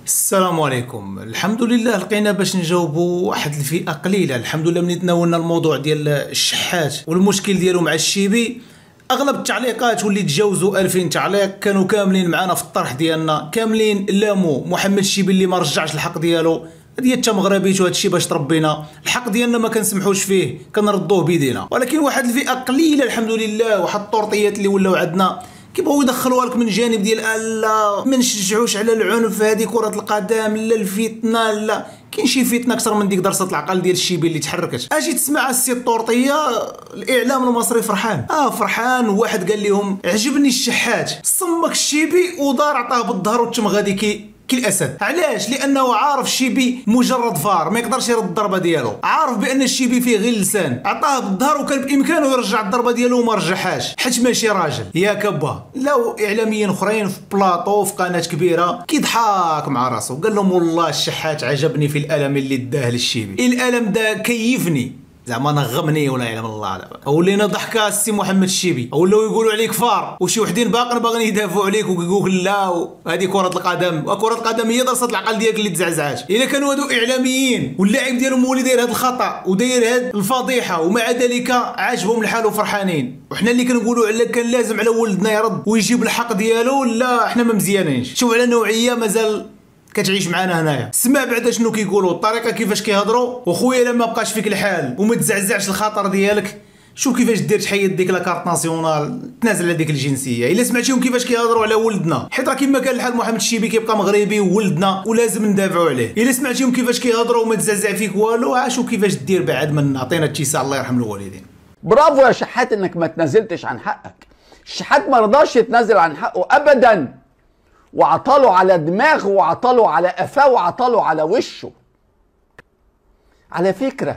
السلام عليكم الحمد لله لقينا باش نجاوبوا واحد الفئه قليله الحمد لله ملي تناولنا الموضوع ديال الشحات والمشكل ديالو مع الشيبي اغلب التعليقات واللي تجاوزوا 2000 تعليق كانوا كاملين معنا في الطرح ديالنا كاملين لاموا محمد الشيبي اللي ما رجعش الحق ديالو هذه حتى مغربيت وهذا الشيء باش تربينا الحق ديالنا ما كنسمحوش فيه كنردوه بيدينا ولكن واحد الفئه قليله الحمد لله واحد الطورطيات اللي ولاو عندنا كيبغيو يدخلوها لك من جانب ديال لا ما نشجعوش على العنف هذه كره القدم لا الفتنه لا كاين شي فتنه اكثر من ديك درسه العقل ديال الشيبي اللي تحركت اجي تسمع السي الطورطيه الاعلام المصري فرحان اه فرحان واحد قال لهم عجبني الشحات صمك الشيبي ودار عطاه بالظهر وتم غادي كي كالاسد علاش لانه عارف الشيبي مجرد فار ما يقدرش يرد الضربه ديالو عارف بان الشيبي فيه غير اللسان عطاه بالظهر وكان بامكانه يرجع الضربه ديالو وما رجعهاش حيت ماشي راجل يا كبا لا اعلاميين اخرين في بلاطو في قناه كبيره كيضحك مع راسو قال لهم والله الشحات عجبني في الالم اللي داه للشيبي الالم ده كيفني زعما نغمني ولا يعلم الله لا ولينا ضحكه السي محمد الشيبي ولاو يقولوا عليك فار وشي وحدين باقين باغيين يدافعوا عليك ويقولوا لا هذه كره القدم وكره القدم هي درسه العقل ديالك اللي تزعزعات الا كانوا هادو اعلاميين واللاعب ديالهم هو اللي داير هذا الخطا وداير هذه الفضيحه ومع ذلك عاجبهم الحال وفرحانين وحنا اللي كنقولوا على كان لازم على ولدنا يرد ويجيب الحق ديالو لا حنا ما مزيانينش شوف على نوعيه مازال كتعيش معنا هنايا سمع بعدا شنو كيقولوا الطريقه كيفاش كيهضروا وخويا الا ما بقاش فيك الحال وما تزعزعش الخاطر ديالك شوف كيفاش دير تحيد ديك لاكارت ناسيونال تنازل على ديك الجنسيه الا سمعتيهم كيفاش كيهضروا على ولدنا حيت راه كما كان الحال محمد الشيبي كيبقى مغربي وولدنا ولازم ندافعوا عليه الا سمعتيهم كيفاش كيهضروا وما تزعزع فيك والو عاشوا كيفاش دير بعد من عطينا اتساع الله يرحم الوالدين برافو يا شحات انك ما تنازلتش عن حقك الشحات ما رضاش يتنازل عن حقه ابدا وعطاله على دماغه وعطاله على قفاه وعطاله على وشه على فكرة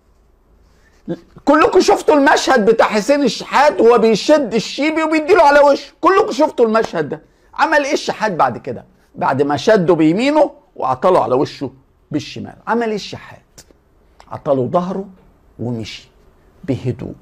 كلكم شفتوا المشهد بتاع حسين الشحات وهو بيشد الشيبي وبيديله على وشه كلكم شفتوا المشهد ده عمل ايه الشحات بعد كده بعد ما شده بيمينه وعطاله على وشه بالشمال عمل ايه الشحات عطاله ظهره ومشي بهدوء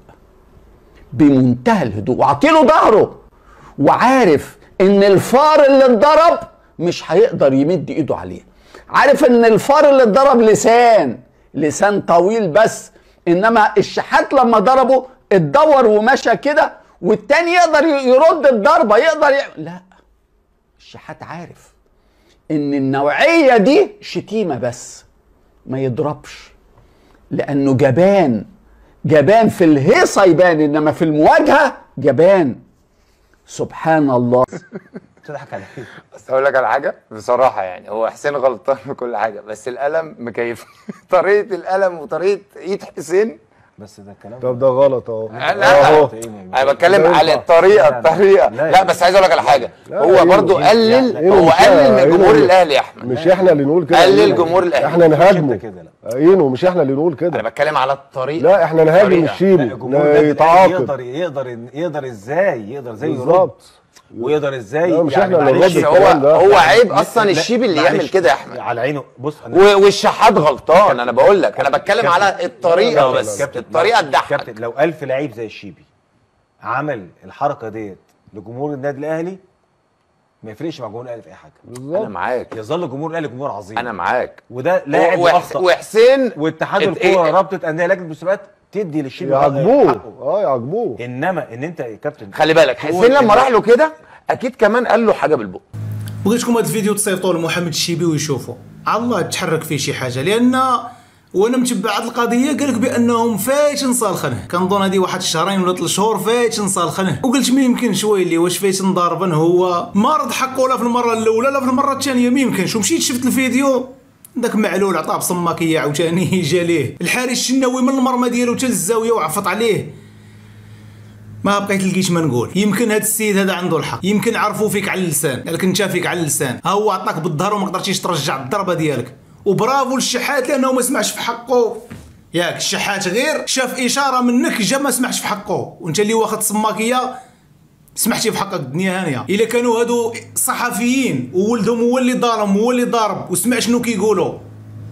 بمنتهى الهدوء وعطيله ظهره وعارف ان الفار اللي اتضرب مش هيقدر يمد ايده عليه عارف ان الفار اللي اتضرب لسان لسان طويل بس انما الشحات لما ضربه اتدور ومشى كده والتاني يقدر يرد الضربه يقدر ي... لا الشحات عارف ان النوعيه دي شتيمه بس ما يضربش لانه جبان جبان في الهيصه يبان انما في المواجهه جبان سبحان الله تضحك على ايه؟ بس اقول لك على حاجه بصراحه يعني هو حسين غلطان في كل حاجه بس القلم مكيف طريقه القلم وطريقه ايد حسين بس ده كلام طب ده غلط اهو لا اهو انا بتكلم لا على ينفع. الطريقه لا، لا. الطريقه لا لا بس عايز اقول لك على حاجه لا، هو إيه برضو مش- قلل إيه هو مش- قلل إيه من جمهور مش- الاهلي يا احمد مش احنا اللي نقول كده قلل إينو. جمهور الأهلي. احنا نهاجمه كده لا. اينو مش احنا اللي نقول انا كده بتكلم على الطريقه لا احنا نهاجم طريقة. الشيبي لا، الجمهور النادي الأهلي يتعاقب يقدر يقدر يقدر ازاي يقدر ازاي يرد بالظبط ويقدر ازاي لا، مش إحنا اللي معلش، نرد هو الكلام ده. هو عيب لا، اصلا لا، الشيبي اللي معلش. يعمل كده يا احمد على عينه بص انا و- والشحات غلطان انا بقول لك انا بتكلم على الطريقه كابتن، بس كابتن، الطريقه لو- تضحك كابتن لو ألف لعيب زي الشيبي عمل الحركه ديت لجمهور النادي الاهلي ما يفرقش مع جمهور الاهلي في اي حاجه انا بالظبط معاك يظل جمهور الاهلي جمهور عظيم انا معاك وده لاعب وح- يخطأ وحسين واتحاد ات- الكوره إيه- رابطه انديه لجنه المسابقات تدي للشيبي يعاقبوه حقه. اه يعاقبوه انما ان انت يا كابتن خلي بالك حسين لما راح له كده اكيد كمان قال له حاجه بالبق بغيتكم هذا الفيديو تصيفطوه لمحمد الشيبي ويشوفوا على الله تحرك فيه شي حاجه لان وانا متبع هذه القضيه قال لك بانهم فايتن صالخنه كنظن هذه واحد الشهرين ولا ثلاث شهور فايتن صالخنه وقلت ما يمكنش ويلي واش فايتن ضاربا هو ما رد حقه لا في المره الاولى لا في المره الثانيه ما يمكنش ومشيت شفت الفيديو داك معلول عطاه بصماكيه عاوتاني جا ليه الحارس الشناوي من المرمى ديالو حتى للزاويه وعفط عليه ما بقيت لقيت ما نقول يمكن هذا السيد هذا عنده الحق يمكن عرفوا فيك على اللسان لكن انت فيك على اللسان ها هو عطاك بالظهر وما قدرتيش ترجع الضربه ديالك وبرافو للشحات لانه ما سمعش في حقه ياك الشحات غير شاف اشاره منك جا ما سمعش في حقه وانت اللي واخد صماكيه سمحتي في حقك الدنيا هانيه الا كانوا هادو صحفيين وولدهم هو اللي ضارهم هو اللي ضارب وسمع شنو كيقولوا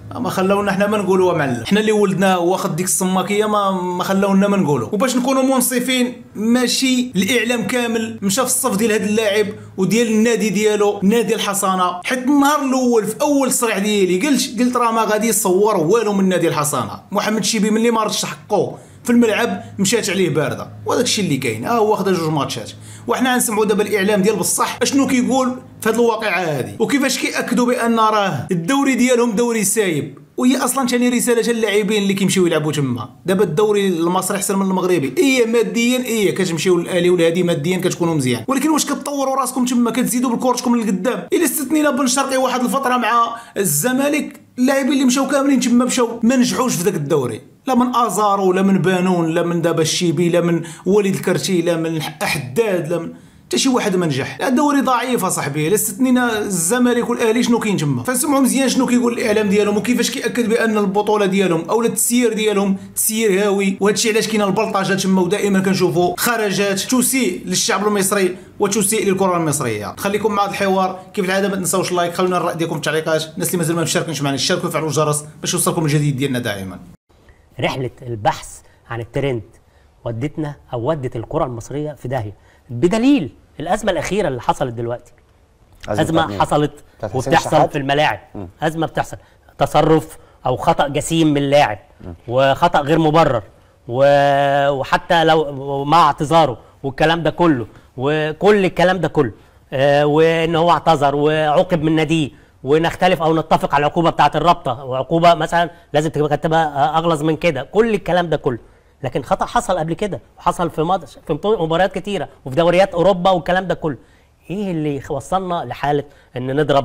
ما خلونا حنا ما نقولوا معلم حنا اللي ولدنا واخد ديك السماكيه ما ما خلونا ما نقولوا وباش نكونوا منصفين ماشي الاعلام كامل مشى في الصف ديال هذا اللاعب وديال النادي ديالو نادي الحصانه حيت النهار الاول في اول صريح ديالي قلت قلت راه ما غادي يصور والو من نادي الحصانه محمد شيبي ملي ما ردش حقه في الملعب مشات عليه بارده وهذاك الشيء اللي كاين اه هو واخد جوج ماتشات وحنا غنسمعوا دابا الاعلام ديال بصح اشنو كيقول في هذه الواقعه هذه وكيفاش كياكدوا بان راه الدوري ديالهم دوري سايب وهي اصلا ثاني رساله للاعبين اللي كيمشيو يلعبوا تما دابا الدوري المصري احسن من المغربي ايه ماديا ايه كتمشيو للاهلي والهادي ماديا كتكونوا مزيان ولكن واش كتطوروا راسكم تما كتزيدوا بالكورتكم للقدام الا استثنينا بن شرقي واحد الفتره مع الزمالك اللاعبين اللي مشاو كاملين تما مشاو ما نجحوش في ذاك الدوري لا من ازارو لا من بانون لا من دابا الشيبي لا من وليد الكرتي لا من حداد لا من حتى شي واحد ما نجح الدوري ضعيف اصاحبي الا استثنينا الزمالك والاهلي شنو كاين تما فنسمعوا مزيان شنو كيقول الاعلام ديالهم وكيفاش كياكد بان البطوله ديالهم او التسيير ديالهم تسيير هاوي وهذا الشيء علاش كاينه البلطجه تما ودائما كنشوفوا خرجات تسيء للشعب المصري وتسيء للكره المصريه خليكم مع هذا الحوار كيف العاده ما تنساوش اللايك خلونا الراي ديالكم في التعليقات الناس اللي مازال ما مشاركينش معنا اشتركوا وفعلوا الجرس باش يوصلكم الجديد ديالنا دائما رحله البحث عن الترند ودتنا او ودت الكره المصريه في داهيه بدليل الازمه الاخيره اللي حصلت دلوقتي ازمه مين؟ حصلت بتاعت حسين وبتحصل الشحات؟ في الملاعب ازمه بتحصل تصرف او خطا جسيم من اللاعب وخطا غير مبرر و... وحتى لو مع اعتذاره والكلام ده كله وكل الكلام ده كله آه وان هو اعتذر وعوقب من ناديه ونختلف او نتفق على العقوبه بتاعه الرابطه وعقوبه مثلا لازم تبقى تبقى اغلظ من كده كل الكلام ده كله لكن خطا حصل قبل كده وحصل في ماتش في مباريات كتيره وفي دوريات اوروبا والكلام ده كله ايه اللي وصلنا لحاله ان نضرب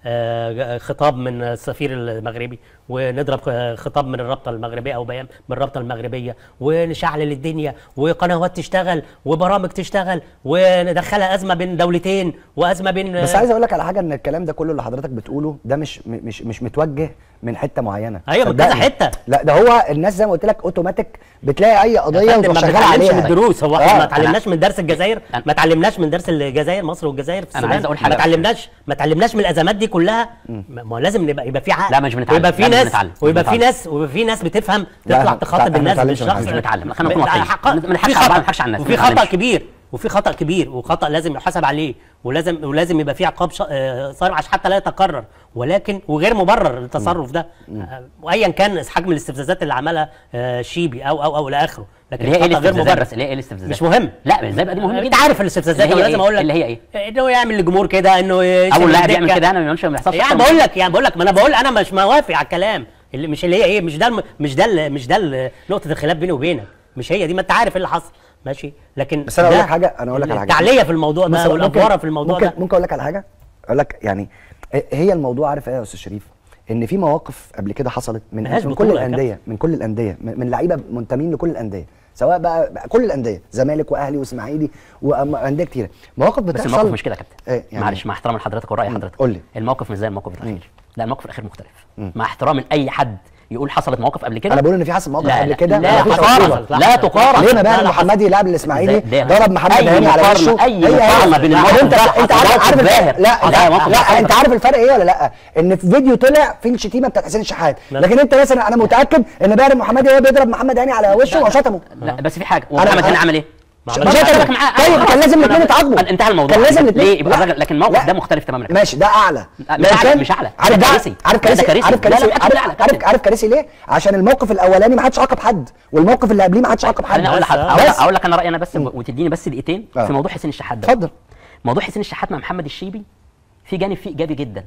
آه، خطاب من السفير المغربي ونضرب آه، خطاب من الرابطه المغربيه او بيان من الرابطه المغربيه ونشعلل الدنيا وقنوات تشتغل وبرامج تشتغل وندخلها ازمه بين دولتين وازمه بين بس عايز اقول لك على حاجه ان الكلام ده كله اللي حضرتك بتقوله ده مش م- مش مش متوجه من حته معينه أيوة، من صدقني. كذا حتة. لا ده هو الناس زي ما قلت لك اوتوماتيك بتلاقي اي قضيه يا فندم، وتروح ما شغال بنتعلمش عليها من الدروس هو آه. احنا ما اتعلمناش من درس الجزائر ما اتعلمناش من درس الجزائر مصر والجزائر في أنا السودان عايز أقول ما حاجة. اتعلمناش ما اتعلمناش من الازمات دي كلها ما ما هو لازم نبقى يبقى في عقل لا، مش بنتعلم. ويبقى في لا، مش ناس بنتعلم. مش ويبقى في بنتعلم. ناس ويبقى في ناس بتفهم لا، تطلع إحنا- تخاطب إحنا الناس بنتعلمش من بالشخص حد. مش بنتعلم. خلينا نكون لا، واقعيين. حق- ما نضحكش في على بعض، خطأ ما نضحكش على الناس، وفي ما خطا نتعلمش. كبير وفي خطا كبير وخطا لازم يحاسب عليه ولازم ولازم يبقى في عقاب ش- آه، صارم عشان حتى لا يتكرر ولكن وغير مبرر التصرف ده آه، وايا كان حجم الاستفزازات اللي عملها آه، شيبي او او او الى اخره لكن اللي هي ايه خطأ غير الاستفزازات مبرر بس اللي هي ايه الاستفزازات مش مهم لا ازاي بقى دي مهمه انت جدا عارف الاستفزازات اللي هي ولا لازم إيه؟ اقول لك اللي هي ايه انه يعمل للجمهور كده انه يشيل اول لاعب يعمل الدكة. كده انا ما يعملش ما يحصلش يعني أكتر من بقول لك يعني بقول لك ما انا بقول انا مش موافق على الكلام اللي مش اللي هي ايه مش ده الم- مش ده ال- مش ده ال- نقطه الخلاف بيني وبينك مش هي دي ما انت عارف ايه اللي حصل ماشي لكن بس أنا أقول ده لك حاجة- أنا أقول لك على حاجة. التعليه في الموضوع بص، ده ممكن- والافواره في الموضوع ممكن ده ممكن اقول لك على حاجه اقول لك يعني هي الموضوع عارف ايه يا استاذ شريف ان في مواقف قبل كده حصلت من, ملهاش من كل بطولة يا الانديه من كل الانديه من من لعيبه منتمين لكل الانديه سواء بقى, بقى كل الانديه زمالك واهلي واسماعيلي وانديه كتيره مواقف بس بتحصل الموقف مش كده يا كابتن إيه يعني معلش مع احترام لحضرتك وراي مم. حضرتك قول لي. الموقف مش زي الموقف الاخير لا الموقف الاخير مختلف مع احترامي لاي حد يقول حصلت مواقف قبل كده انا بقول ان في حصل مواقف لا قبل لا كده لا مفيش تقارن عقوبة. لا تقارن ليه لا، مبارك لا، محمدي لاعب الاسماعيلي ده- ضرب محمد أي هاني على مقارنة، وشه أي هي- هي. مقارنة بين ما هو انت الموقف انت ده عارف موقف عارف الفرق ظاهر. لا ده لا, موقف لا ظاهر. انت عارف الفرق ايه ولا لا ان في فيديو طلع في الشتيمه بتاعت حسين الشحات لا. لكن انت مثلا انا متاكد ان باهر محمدي هو بيضرب محمد هاني على وشه وشتمه لا بس في حاجه ومحمد هاني عمل ايه؟ مش عملش شتمه. شتمك معاه. طيب كان لازم الاثنين يتعاقبوا انتهى الموضوع كان لازم الاثنين ليه يبقى الراجل لكن الموقف ده مختلف تماما ماشي ده اعلى لا، مش لو أعلى، كان- مش أعلى. عارف ده ده كارثي. عارف لا، ده كارثي كارثي. عارف لا، لا، كارثي ما حدش عارف أعلى، عارف كابتن. عارف كارثي ليه عشان الموقف الاولاني ما حدش عاقب حد والموقف اللي قبليه ما حدش عاقب حد انا اقول لك بس- اقول لك بس. اقول لك انا رايي انا بس وتديني بس دقيقتين آه. في موضوع حسين الشحات ده اتفضل موضوع حسين الشحات مع محمد الشيبي في جانب فيه ايجابي جدا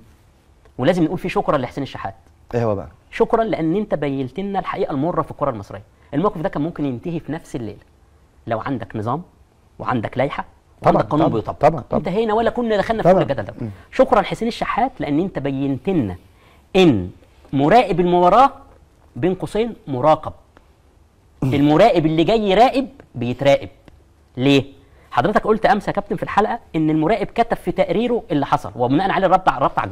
ولازم نقول فيه شكرا لحسين الشحات ايه هو بقى شكرا لان انت بينت لنا الحقيقه المره في الكره المصريه الموقف ده كان ممكن ينتهي في نفس الليله لو عندك نظام وعندك لائحه طبعاً، وعندك قانون طبعاً، بيطبق طبعاً، طبعاً. انتهينا ولا كنا دخلنا في طبعاً. كل الجدل ده شكرا حسين الشحات لان انت بينت لنا ان مراقب المباراه بين قوسين مراقب المراقب اللي جاي يراقب بيتراقب ليه حضرتك قلت امس يا كابتن في الحلقه ان المراقب كتب في تقريره اللي حصل وبناء عليه الرابطه الرابطه عجبته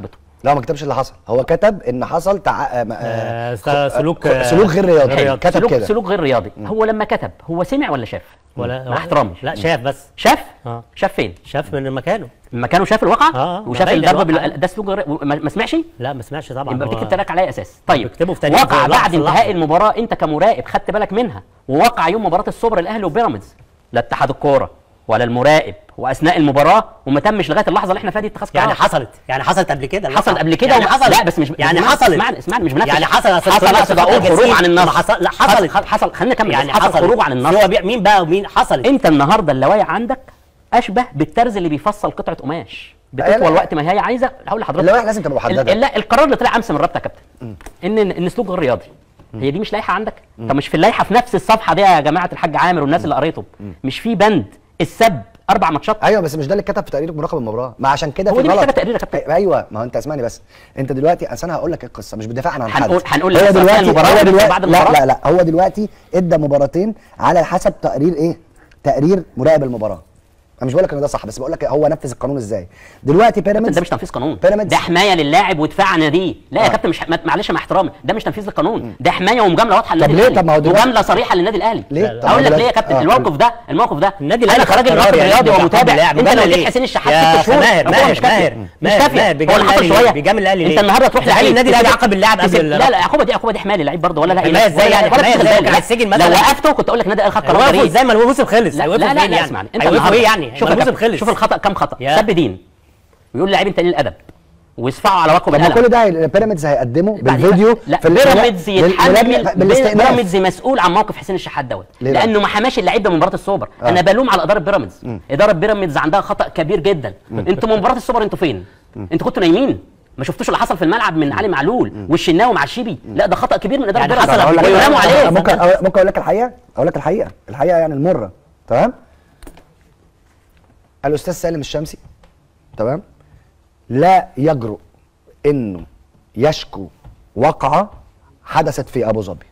لا ما كتبش اللي حصل هو كتب ان حصل تع... آه، آه، آه، سلوك خ- سلوك غير رياضي غير رياضي. كتب سلوك كده سلوك غير رياضي هو لما كتب هو سمع ولا شاف ولا مع احترامي لا شاف بس شاف اه شاف فين شاف من مكانه مكانه شاف الواقعه آه، وشاف باين الضربه الواقعة. بال... ده سلوك غير ما ما سمعش لا ما سمعش طبعا يبقى هو- بتكتب تراك على اي اساس طيب بيكتبوا في تاريخ وقع في اللحظة- بعد في اللحظة. انتهاء المباراه انت كمراقب خدت بالك منها ووقع يوم مباراه السوبر الاهلي وبيراميدز لا اتحاد الكوره ولا المراقب واثناء المباراه وما تمش لغايه اللحظه اللي احنا فيها دي اتخاذ قرار يعني حصلت يعني حصلت قبل كده حصلت قبل كده يعني وما- حصلت لا بس مش يعني اسمعني- حصلت اسمعني اسمعني مش بنفذ يعني حصل أصل حصل طلع اقصد اقول خطأ خروج جسيم. عن النص ما حصل لا حصلت حصل, حصل خلينا نكمل يعني حصل خروج عن النص هو بي- مين بقى ومين حصلت انت النهارده اللوايع عندك اشبه بالترز اللي بيفصل قطعه قماش بتطول وقت ما هي عايزه هقول لحضرتك اللوائح لازم تبقى محددة. ال- لا القرار اللي طلع امس من الرابطه يا كابتن ان ان سلوك غير رياضي هي دي مش لايحه عندك طب مش في اللائحه في نفس الصفحه دي يا جماعه الحاج عامر والناس اللي قريته مش في بند السب اربع ماتشات ايوه بس مش ده اللي اتكتب في تقرير مراقب المباراه ما عشان كده هو في دي غلط محتاجة تقرير يا كابتن. أي- ايوه ما هو انت اسمعني بس انت دلوقتي اصل انا هقول لك القصه مش بدافع عن حد هنقول- هنقول هو لك أثناء دلوقتي المباراة هو ولا دلوقتي بعد لا المباراة؟ لا لا هو دلوقتي ادى مباراتين على حسب تقرير ايه تقرير مراقب المباراه انا مش بقول لك ان ده صح بس بقول لك هو نفذ القانون ازاي دلوقتي بيراميدز ده مش تنفيذ قانون بيراميدز ده حمايه للاعب ودفاع عن ناديه لا يا آه. كابتن مش ما- معلش مع احترامي ده مش تنفيذ للقانون ده حمايه ومجامله واضحه للنادي ليه؟ الاهلي طب ما هو دلوقتي- مجامله صريحه للنادي الاهلي ليه؟ طب هقول ما لك ليه يا دلوقتي- كابتن آه. الموقف ده الموقف ده النادي انا الاهلي كراجل خد ناقد قرار يعني رياضي بيحكم ومتابع باللاعب. انت لو بيجامل اديت ليه؟ حسين الشحات يا ست شهور ماهر، الكورة ماهر، مش كافية. ماهر، مش ماهر، كافية. ماهر، هو بيجامل اللي حصل الأهلي شويه ليه؟ بيجامل الأهلي انت ليه؟ النهارده تروح إزاي لعيب النادي الأهلي تسيب- يعاقب اللاعب تسيب- قبل لا لا عقوبه دي عقوبه دي حمايه للعيب برضه ولا لا حماية إزاي يعني؟ ولا حماية تاخد إزاي؟ بالك. كان هيتسجن لو مثلاً. وقفته كنت اقول لك النادي الاهلي خد قرار هيوقفوا غريب ازاي ما الموسم خلص لا هيوقفوا لا لا, فين لا يعني؟ اسمعني انت هيوقفوا النهارده ايه يعني شوف ما الموسم الكابتن- خلص شوف الخطا كم خطا يا. سب دين ويقول للاعب انت قليل الادب ويصفعوا على وجهه طب ما بالقلم كل ده هي- بيراميدز هيقدمه بعد بالفيديو لا في ال- بيراميدز بال- يتحمل بال- بالاستئناف. بيراميدز مسؤول عن موقف حسين الشحات دوت ليه بقى؟ لانه ما حماش اللعيب ده من مباراه السوبر آه. انا بلوم على اداره بيراميدز اداره بيراميدز عندها خطا كبير جدا انتوا من مباراه السوبر انتوا فين انتوا كنتوا نايمين ما شفتوش اللي حصل في الملعب من علي معلول والشناوي مع الشيبي لا ده خطا كبير من اداره يعني بيراميدز حصل أقول لك- ويلاموا عليه ممكن أقول- ممكن اقول لك الحقيقه اقول لك الحقيقه الحقيقه يعني المره تمام الاستاذ سالم الشمسي تمام لا يجرؤ انه يشكو وقعه حدثت في ابو ظبي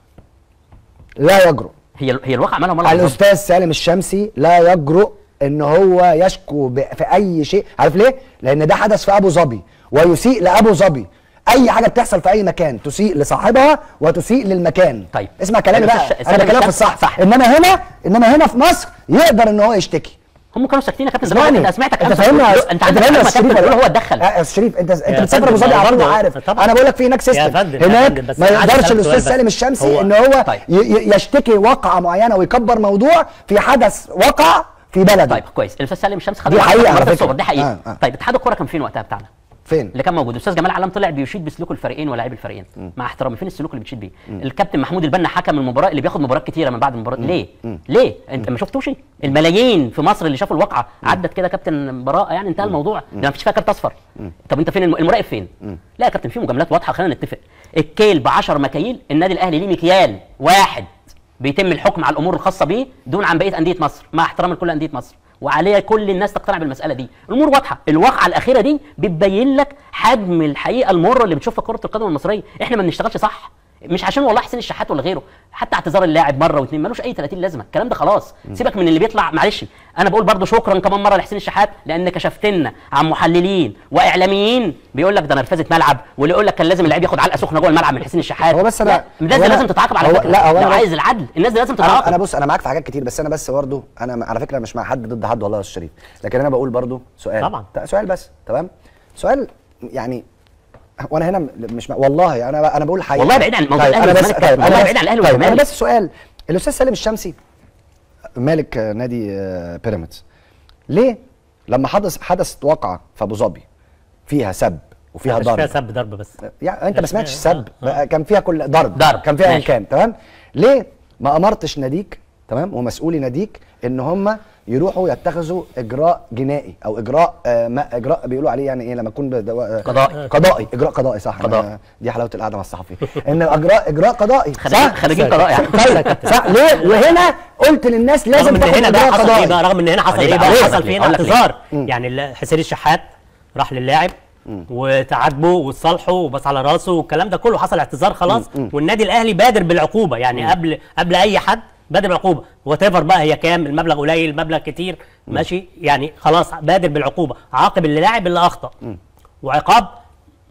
لا يجرؤ هي هي الواقع عملها مره بالظبط. الاستاذ سالم الشمسي لا يجرؤ ان هو يشكو ب- في اي شيء عارف ليه لان ده حدث في ابو ظبي ويسيء لابو ظبي اي حاجه بتحصل في اي مكان تسيء لصاحبها وتسيء للمكان طيب. اسمع كلامي الأستاذ بقى ش- انا سالم بكلمك في الشمسي- الصح صح. انما هنا انما هنا في مصر يقدر ان هو يشتكي هم كانوا ساكتين يا كابتن زمان اسمعني انا سمعتك انت أمس فاهمني بتقول- يا- انت عندك فاهمني يا معلومة شريف كابتن ولا بتقول لا؟ هو اتدخل يا شريف انت انت يا بتسافر فندم، ابو ظبي على طول برضه- وعارف طبعا. انا بقول لك في هناك يا سيستم فندم، يا هناك فندم، بس ما أنا عايز يقدرش أسألك الاستاذ سؤال بس. سالم الشمسي هو- ان هو طيب. ي- ي- يشتكي وقعه معينه ويكبر موضوع في حدث وقع في بلده طيب كويس الاستاذ سالم الشمس خد دي الوقت حقيقة في على مباراة فكرة. السوبر دي حقيقه آه، آه. طيب اتحاد الكوره كان فين وقتها بتاعنا فين اللي كان موجود الاستاذ جمال علام طلع بيشيد بسلوك الفريقين ولاعيب الفريقين مع احترامي فين السلوك اللي بتشيد بيه الكابتن محمود البنا حكم المباراه اللي بياخد مباريات كتيره من بعد المباراه ليه ليه انت ما شفتوش الملايين في مصر اللي شافوا الواقعه عدت كده كابتن براءه يعني انتهى الموضوع ده ما فيش فيها كارت اصفر طب انت فين الم- المراقب فين لا يا كابتن في مجاملات واضحه خلينا نتفق الكيل ب 10 مكاييل النادي الاهلي ليه مكيال واحد بيتم الحكم على الامور الخاصه بيه دون عن بقيه انديه مصر مع احترام لكل انديه مصر وعليها كل الناس تقتنع بالمساله دي الامور واضحه الواقعه الاخيره دي بتبين لك حجم الحقيقه المره اللي بتشوفها كره القدم المصريه احنا ما بنشتغلش صح مش عشان والله حسين الشحات ولا غيره حتى اعتذار اللاعب مره واثنين ملوش اي 30 لازمه الكلام ده خلاص سيبك من اللي بيطلع معلش انا بقول برضو شكرا كمان مره لحسين الشحات لان كشفت لنا عن محللين واعلاميين بيقول لك ده نرفزه ملعب واللي يقول لك كان لازم اللعيب ياخد علقه سخنه جوه الملعب من حسين الشحات هو بس أنا- لا، الناس هو دي أنا- لازم تتعاقب على هو- فكره لا، هو لو أنا- عايز العدل الناس دي لازم انا تتعاقب انا بص انا معاك في حاجات كتير بس انا بس برضه انا على فكره مش مع حد ضد حد والله يا أستاذ شريف لكن انا بقول برضه سؤال طبعا. ت- سؤال بس تمام سؤال يعني وانا هنا م- مش م- والله انا انا بقول الحقيقه والله بعيد عن موضوع طيب الأهلي انا بس والزمالك. طيب والله أنا بعيد بس- عن الأهلي طيب انا والزمالك. بس سؤال الاستاذ سالم الشمسي مالك آه، نادي آه، بيراميدز ليه لما حدث حدثت واقعه في ابو ظبي فيها سب وفيها مش فيها ضرب سب ضرب بس يعني انت ما مش سمعتش فيها- سب آه، آه. كان فيها كل ضرب ضرب، كان فيها ماشي. كان تمام ليه ما امرتش ناديك تمام ومسؤولي ناديك ان هم يروحوا يتخذوا اجراء جنائي او اجراء آه ما اجراء بيقولوا عليه يعني ايه لما يكون بدو... آه، قضائي. قضائي اجراء قضائي صح أنا- قضائي. دي حلاوه القعده مع الصحفي ان اجراء اجراء قضائي خريجين صح خريجين قضاء يعني طيب صح ليه وهنا قلت للناس لازم رغم ان تاخد هنا اجراء بقى حصل ايه قضائي بقى رغم ان هنا حصل ليه ايه بقى؟ بقى ليه؟ حصل فينا أقول لك ليه؟ اعتذار يعني ال- حسين الشحات راح للاعب وتعاتبه وتصالحه وبص على راسه والكلام ده كله حصل اعتذار خلاص والنادي الاهلي بادر بالعقوبه يعني قبل قبل اي حد بادر بالعقوبه وات بقى هي كام المبلغ قليل المبلغ كتير ماشي يعني خلاص بادر بالعقوبه عاقب اللاعب اللي اخطا وعقاب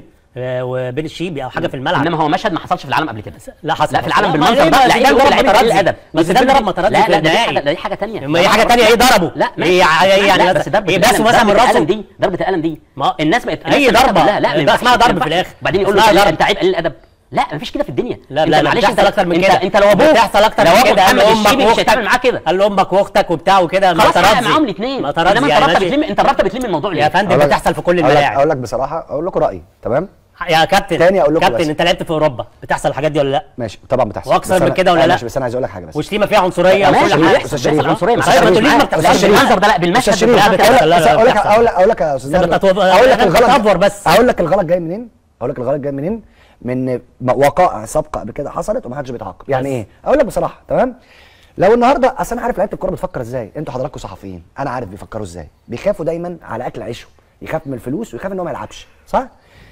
كابتن آه، وبين الشيبي او حاجه في الملعب انما هو مشهد ما حصلش في العالم قبل كده لا حصل لا في العالم لا، بالمنظر ما ده ليه لعيب بقى؟ يقول ضرب لعيب ماتراتزي. قليل الادب بس ده ده ضرب لا ماتراتزي لا في لا دي النهائي. حاجه دي حاجه ثانيه ما هي حاجه تانية ايه ضربه لا هي هي يعني بس ضربه هي القلم- بس مثلا من ضربة راسه القلم دي ضربه القلم دي ما- الناس بقت أي الناس ضربة. لا لا ما ده ينفعش، اسمها ما ضرب في ينفعش. الآخر. بعدين يقول له اسمها إيه، ضرب. انت عيب قليل الادب لا مفيش كده في الدنيا لا انت لا لا معلش بتحصل انت اكتر من انت كده انت لو ابوك بتحصل اكتر لو من ابوك كده قال محمد له امك الشيبي مش واختك هيتعامل معاه كده قال له امك واختك وبتاع وكده خلاص حقق ماتراتزي. معاهم الاثنين ماتراتزي انما انت يعني رابطه ماشي. بتلم انت رابطه بتلم الموضوع ليه يا فندم أقول لك- بتحصل في كل أقول لك- الملاعب اقول لك بصراحه اقول لكم رايي تمام يا كابتن تاني أقول لكم كابتن بس. انت لعبت في اوروبا بتحصل الحاجات دي ولا لا ماشي طبعا بتحصل وأكثر بس من أنا- كده ولا أنا لا؟ ماشي بس انا عايز اقول لك حاجه بس وشتيمه فيها عنصريه ماشي، وكل ماشي، حاجه بس أستاذ شريف، عنصريه أستاذ طيب ما شريف، تقوليش ما أستاذ بتحصلش شريف. بالمنظر ده لا استاذ بالمشهد شريف لا، ده بتحصل. اقول لا، لك لا، اقول لك بتحصل. اقول لك اقول لك يا استاذ أنت نادر. بتتوب- اقول لك أنت الغلط بتأفور بس. اقول لك الغلط جاي منين اقول لك الغلط جاي منين من م- وقائع سابقه قبل كده حصلت ومحدش بيتعاقب يعني بس. ايه اقول لك بصراحه تمام لو النهارده اصل انا عارف لعيبه الكوره بتفكر ازاي انتوا حضراتكم صحفيين انا عارف بيفكروا ازاي بيخافوا دايما على اكل عيشهم يخاف من الفلوس ويخاف ان هو ما يلعبش صح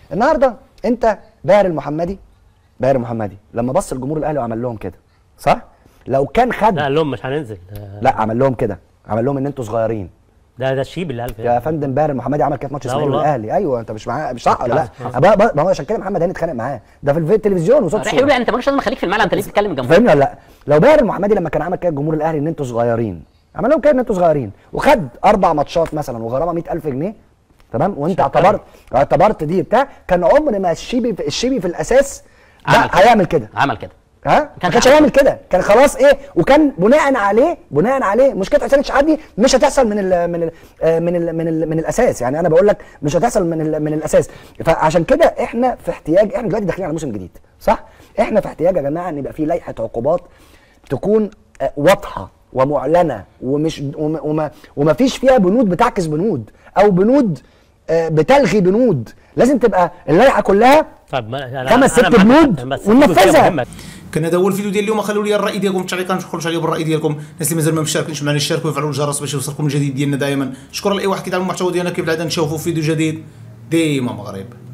النهارده انت باهر المحمدي باهر المحمدي لما بص الجمهور الاهلي وعمل لهم كده صح لو كان خد لا قال لهم مش هننزل ده- لا عمل لهم كده عمل لهم ان انتوا صغيرين ده ده الشيب اللي قال كده يا فندم باهر المحمدي عمل كده في ماتش لا الاسماعيلي والله. والاهلي ايوه انت مش معاه مش صح ولا لا لا. بقى- بقى- ما هو عشان كده محمد هاني اتخانق معاه ده في الفي- التلفزيون وصوت راح صورة. يقول له انت مالكش لازم خليك في الملعب انت ليه بتتكلم الجمهور فاهمني ولا لا لو باهر المحمدي لما كان عمل كده الجمهور الاهلي ان انتوا صغيرين عمل لهم كده ان انتوا صغيرين وخد اربع ماتشات مثلا وغرامه 100000 جنيه تمام وانت اعتبرت اعتبرت دي بتاع كان عمر ما الشيبي في الشيبي في الاساس ده عمل كده. هيعمل كده عمل كده ها ما كانش كانش عمل هيعمل كده كان خلاص ايه وكان بناء عليه بناء عليه مشكله حسين الشحات مش هتحصل من ال من ال آه، من ال من ال من الاساس يعني انا بقول لك مش هتحصل من ال من الاساس فعشان كده احنا في احتياج احنا دلوقتي داخلين على موسم جديد صح احنا في احتياج يا جماعه ان يبقى في لائحه عقوبات تكون آه، واضحه ومعلنه ومش وما, وما, وما فيش فيها بنود بتعكس بنود او بنود آه، بتلغي بنود لازم تبقى اللائحه كلها طيب ما أنا- خمس ست أنا معاك بنود كابتن، بس في وننفذها. جزئية مهمة. كان هذا هو الفيديو ديال اليوم خلوا لي الراي ديالكم في التعليقات ما تبخلوش عليا بالراي ديالكم الناس اللي مازال ما مشاركينش معنا يشاركوا ويفعلوا الجرس باش يوصلكم الجديد ديالنا دائما شكرا لاي واحد كيدعم المحتوى ديالنا كيف العاده نشوفوا فيديو جديد ديما مغرب